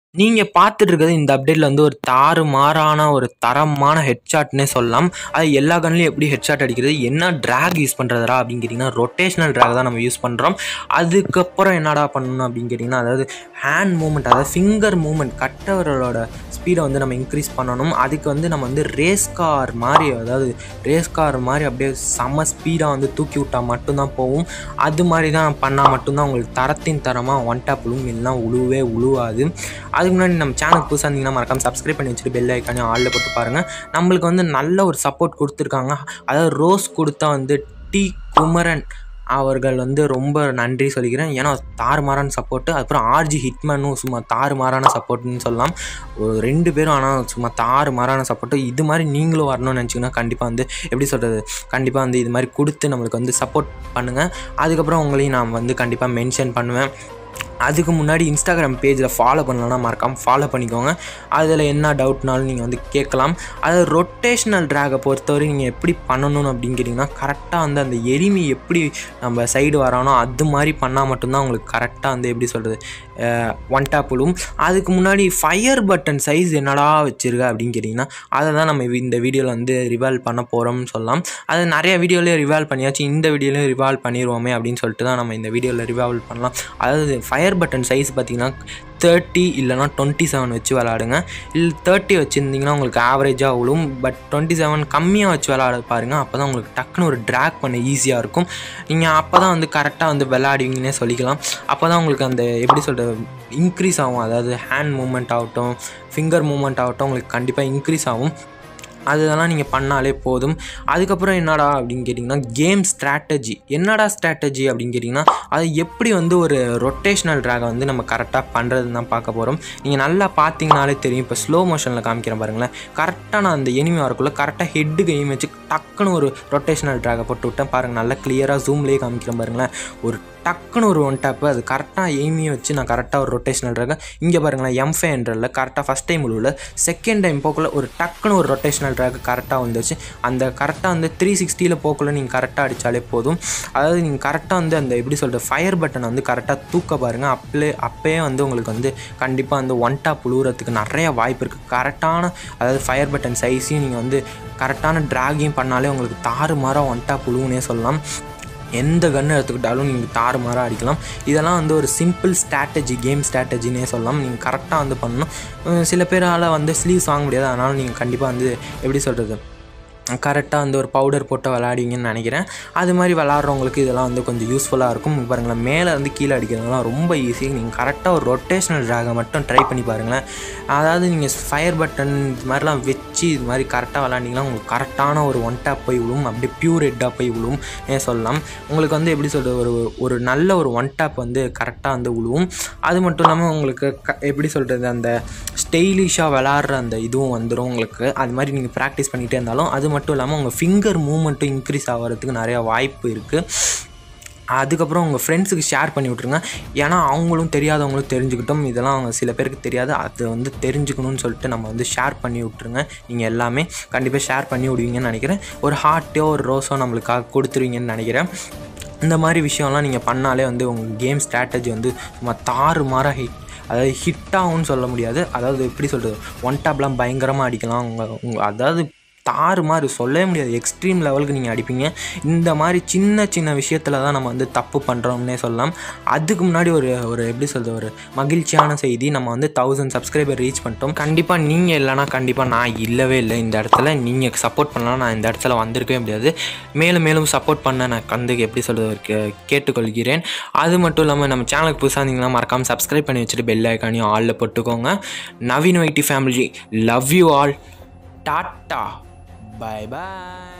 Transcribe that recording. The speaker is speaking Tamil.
நீங்கள் பார்த்துட்டு இருக்கிறது இந்த அப்டேட்டில் வந்து ஒரு தாறுமாறான ஒரு தரமான ஹெட்ஷாட்னே சொல்லலாம் அது எல்லா கன்லையும் எப்படி ஹெட்ஷாட் அடிக்கிறது என்ன ட்ராக் யூஸ் பண்ணுறதா அப்படின்னு கேட்டிங்கன்னா ரொட்டேஷனல் ட்ராக் தான் நம்ம யூஸ் பண்ணுறோம் அதுக்கப்புறம் என்னடா பண்ணணும் அப்படின்னு கேட்டிங்கன்னா அதாவது ஹேண்ட் மூமெண்ட் அதாவது ஃபிங்கர் மூமெண்ட் கட்டவர்களோட ஸ்பீடை வந்து நம்ம இன்க்ரீஸ் பண்ணணும் அதுக்கு வந்து நம்ம வந்து ரேஸ் கார் மாதிரி அதாவது ரேஸ் கார் மாதிரி அப்படியே செம ஸ்பீடாக வந்து தூக்கி விட்டால் மட்டும்தான் போகும் அது மாதிரி தான் பண்ணால் மட்டும்தான் உங்களுக்கு தரத்தின் தரமாக ஒன் டாப் உழுவும் இல்லைனா உழுவே உழுவாது அதுக்கு முன்னாடி நம்ம சேனலுக்கு புதுசாக இருந்தீங்கன்னா மறக்காம சப்ஸ்கிரைப் பண்ணி வச்சுட்டு பெல் ஐக்கானே ஆளில் போட்டு பாருங்கள் நம்மளுக்கு வந்து நல்ல ஒரு சப்போர்ட் கொடுத்துருக்காங்க அதாவது ரோஸ் கொடுத்தா வந்து டி குமரன் அவர்கள் வந்து ரொம்ப நன்றி சொல்லிக்கிறேன் ஏன்னா தாறுமாறான சப்போர்ட்டு அப்புறம் ஆர்ஜி ஹிட்மேனும் சும்மா தாறுமாறான சப்போர்ட்னு சொல்லலாம் ஒரு ரெண்டு பேரும் ஆனால் சும்மா தாறுமாறான சப்போர்ட்டு இது மாதிரி நீங்களும் வரணும்னு நினச்சிங்கன்னா கண்டிப்பாக வந்து எப்படி சொல்கிறது கண்டிப்பாக வந்து இது மாதிரி கொடுத்து நம்மளுக்கு வந்து சப்போர்ட் பண்ணுங்கள் அதுக்கப்புறம் உங்களையும் நான் வந்து கண்டிப்பாக மென்ஷன் பண்ணுவேன் அதுக்கு முன்னாடி இன்ஸ்டாகிராம் பேஜில் ஃபாலோ பண்ணலன்னா மறக்காமல் ஃபாலோ பண்ணிக்கோங்க அதில் என்ன டவுட்னாலும் நீங்கள் வந்து கேட்கலாம் அது ரொட்டேஷ்னல் ட்ராகை பொறுத்தவரை நீங்கள் எப்படி பண்ணணும் அப்படின்னு கேட்டிங்கன்னா கரெக்டாக வந்து அந்த எளிமை எப்படி நம்ம சைடு வரானோ அது மாதிரி பண்ணால் மட்டும்தான் உங்களுக்கு கரெக்டாக வந்து எப்படி சொல்கிறது ஒன் டேப் விழுவும் அதுக்கு முன்னாடி ஃபயர் பட்டன் சைஸ் என்னடா வச்சுருக்க அப்படின்னு கேட்டிங்கன்னா அதை தான் நம்ம இந்த வீடியோவில் வந்து ரிவால்வ் பண்ண போகிறோம்னு சொல்லலாம் அது நிறைய வீடியோலேயே ரிவால்வ் பண்ணியாச்சு இந்த வீடியோலையும் ரிவால்வ் பண்ணிடுவோமே அப்படின்னு சொல்லிட்டு தான் நம்ம இந்த வீடியோவில் ரிவால்வ் பண்ணலாம் அதாவது ஃபயர் பட்டன் சைஸ் பார்த்திங்கன்னா தேர்ட்டி இல்லைனா டுவெண்ட்டி செவன் வச்சு விளாடுங்க இல்லை தேர்ட்டி வச்சுருந்தீங்கன்னா உங்களுக்கு ஆவரேஜாக விழும் பட் டுவெண்ட்டி செவன் கம்மியாக வச்சு விளாட பாருங்கள் அப்போ தான் உங்களுக்கு டக்குன்னு ஒரு ட்ராக் பண்ண ஈஸியாக இருக்கும் நீங்கள் அப்போ தான் வந்து கரெக்டாக வந்து விளாடுவீங்கன்னே சொல்லிக்கலாம் அப்போ தான் உங்களுக்கு அந்த எப்படி சொல்கிறது இன்க்ரீஸ் ஆகும் அதாவது ஹேண்ட் மூமெண்ட் ஆகட்டும் ஃபிங்கர் மூமெண்ட் ஆகட்டும் உங்களுக்கு கண்டிப்பாக இன்க்ரீஸ் ஆகும் அதெல்லாம் நீங்கள் பண்ணாலே போதும் அதுக்கப்புறம் என்னடா அப்படின்னு கேட்டிங்கன்னா கேம் ஸ்ட்ராட்டஜி என்னடா ஸ்ட்ராட்டஜி அப்படின்னு கேட்டிங்கன்னா அது எப்படி வந்து ஒரு ரொட்டேஷ்னல் ட்ராகை வந்து நம்ம கரெக்டாக பண்ணுறதுன்னு தான் பார்க்க போகிறோம் நீங்கள் நல்லா பார்த்தீங்கனாலே தெரியும் இப்போ ஸ்லோ மோஷனில் காமிக்கிறேன் பாருங்களேன் கரெக்டாக நான் அந்த எனிமி வரக்குள்ள கரெக்டாக ஹெட்டுக்கு எய்ம் வச்சு டக்குன்னு ஒரு ரொட்டேஷனல் ட்ராகை போட்டு விட்டேன் பாருங்கள் நல்லா கிளியராக ஜூம்லேயே காமிக்கிறேன் பாருங்களேன் ஒரு டக்குன்னு ஒரு ஒன் டேப்பு அது கரெக்டாக எய்மியை வச்சு நான் கரெக்டாக ஒரு ரொட்டேஷனல் ட்ராகை இங்கே பாருங்களேன் எம் ஃபைவ் ஹண்ட்ரடில் கரெக்டாக ஃபஸ்ட் டைம் உள்ள செகண்ட் டைம் போக்குள்ள ஒரு டக்குன்னு ஒரு ரொட்டேஷனல் ட்ராக் கரெக்டாக வந்துச்சு அந்த கரெக்டாக வந்து த்ரீ சிக்ஸ்டியில் போக்குள்ள நீங்கள் கரெக்டாக அடித்தாலே போதும் அதாவது நீங்கள் கரெக்டாக வந்து அந்த எப்படி சொல்கிறது ஃபயர் பட்டனை வந்து கரெக்டாக தூக்க பாருங்கள் அப்பே அப்போயே வந்து உங்களுக்கு வந்து கண்டிப்பாக வந்து ஒன் டாப் உழுவுறதுக்கு நிறைய வாய்ப்பு இருக்குது கரெக்டான அதாவது ஃபயர் பட்டன் சைஸையும் நீங்கள் வந்து கரெக்டான ட்ராகையும் பண்ணாலே உங்களுக்கு தாறு மாறாக ஒன் டாப் உழுவுனே சொல்லலாம் எந்த கன்று எடுத்துக்கிட்டாலும் நீங்கள் தாறுமாறாக அடிக்கலாம் இதெல்லாம் வந்து ஒரு சிம்பிள் ஸ்ட்ராட்டஜி கேம் ஸ்ட்ராட்டஜினே சொல்லலாம் நீங்கள் கரெக்டாக வந்து பண்ணணும் சில பேரால் வந்து ஸ்லீவ்ஸ் வாங்க முடியாது அதனால் நீங்கள் கண்டிப்பாக வந்து எப்படி சொல்கிறது கரெக்டாக வந்து ஒரு பவுடர் போட்டு விளாடிங்கன்னு நினைக்கிறேன் அது மாதிரி விளாட்றவங்களுக்கு இதெல்லாம் வந்து கொஞ்சம் யூஸ்ஃபுல்லாக இருக்கும் பாருங்களேன் மேலே வந்து கீழே அடிக்கிறதுலாம் ரொம்ப ஈஸி நீங்கள் கரெக்டாக ஒரு ரொட்டேஷனல் ட்ராகை மட்டும் ட்ரை பண்ணி பாருங்களேன் அதாவது நீங்கள் ஃபயர் பட்டன் இது மாதிரிலாம் வச்சு இது மாதிரி கரெக்டாக விளாண்டிங்கன்னா உங்களுக்கு கரெக்டான ஒரு ஒன் டேப் போய் விழும் அப்படியே பியூர் ஹெட்டாக போய் விழுவும் ஏன் சொல்லலாம் உங்களுக்கு வந்து எப்படி சொல்கிறது ஒரு ஒரு நல்ல ஒரு ஒன் டேப் வந்து கரெக்டாக வந்து விழுவும் அது மட்டும் இல்லாமல் உங்களுக்கு க எப்படி சொல்கிறது அந்த ஸ்டைலிஷாக விளாட்ற அந்த இதுவும் வந்துடும் உங்களுக்கு அது மாதிரி நீங்கள் ப்ராக்டிஸ் பண்ணிகிட்டே இருந்தாலும் அது மட்டும் இல்லாமல் உங்கள் ஃபிங்கர் மூமெண்ட்டும் இன்க்ரீஸ் ஆகிறதுக்கு நிறையா வாய்ப்பு இருக்குது அதுக்கப்புறம் உங்கள் ஃப்ரெண்ட்ஸுக்கு ஷேர் பண்ணி விட்ருங்க ஏன்னா அவங்களும் தெரியாதவங்களும் தெரிஞ்சுக்கிட்டோம் இதெல்லாம் அவங்க சில பேருக்கு தெரியாது அது வந்து தெரிஞ்சுக்கணும்னு சொல்லிட்டு நம்ம வந்து ஷேர் பண்ணி விட்ருங்க நீங்கள் எல்லாமே கண்டிப்பாக ஷேர் பண்ணி விடுவீங்கன்னு நினைக்கிறேன் ஒரு ஹார்ட்டோ ஒரு ரோஸோ நம்மளுக்காக கொடுத்துருவீங்கன்னு நினைக்கிறேன் இந்த மாதிரி விஷயம்லாம் நீங்கள் பண்ணாலே வந்து உங்கள் கேம் ஸ்ட்ராட்டஜி வந்து சும்மா தாறு மாற ஹிட் அதாவது ஹிட் ஆகும்னு சொல்ல முடியாது அதாவது எப்படி சொல்கிறது ஒன் டாப்லாம் பயங்கரமாக அடிக்கலாம் உங்கள் உங்கள் அதாவது தாறு மாதிரி சொல்லவே முடியாது எக்ஸ்ட்ரீம் லெவலுக்கு நீங்கள் அடிப்பீங்க இந்த மாதிரி சின்ன சின்ன விஷயத்தில் தான் நம்ம வந்து தப்பு பண்ணுறோம்னே சொல்லலாம் அதுக்கு முன்னாடி ஒரு ஒரு எப்படி சொல்கிறது ஒரு மகிழ்ச்சியான செய்தி நம்ம வந்து தௌசண்ட் சப்ஸ்கிரைபர் ரீச் பண்ணிட்டோம் கண்டிப்பாக நீங்கள் இல்லைனா கண்டிப்பாக நான் இல்லவே இல்லை இந்த இடத்துல நீங்கள் சப்போர்ட் பண்ணலாம் நான் இந்த இடத்துல வந்திருக்கவே முடியாது மேலும் மேலும் சப்போர்ட் பண்ண நான் வந்து எப்படி சொல்கிறது கேட்டுக்கொள்கிறேன் அது மட்டும் இல்லாமல் நம்ம சேனலுக்கு புதுசாக இருந்தீங்கன்னா மறக்காமல் சப்ஸ்கிரைப் பண்ணி வச்சுட்டு பெல் ஐக்கானையும் ஆளில் போட்டுக்கோங்க நவீன் வைட்டி ஃபேமிலி லவ் யூ ஆல் டாட்டா Bye bye.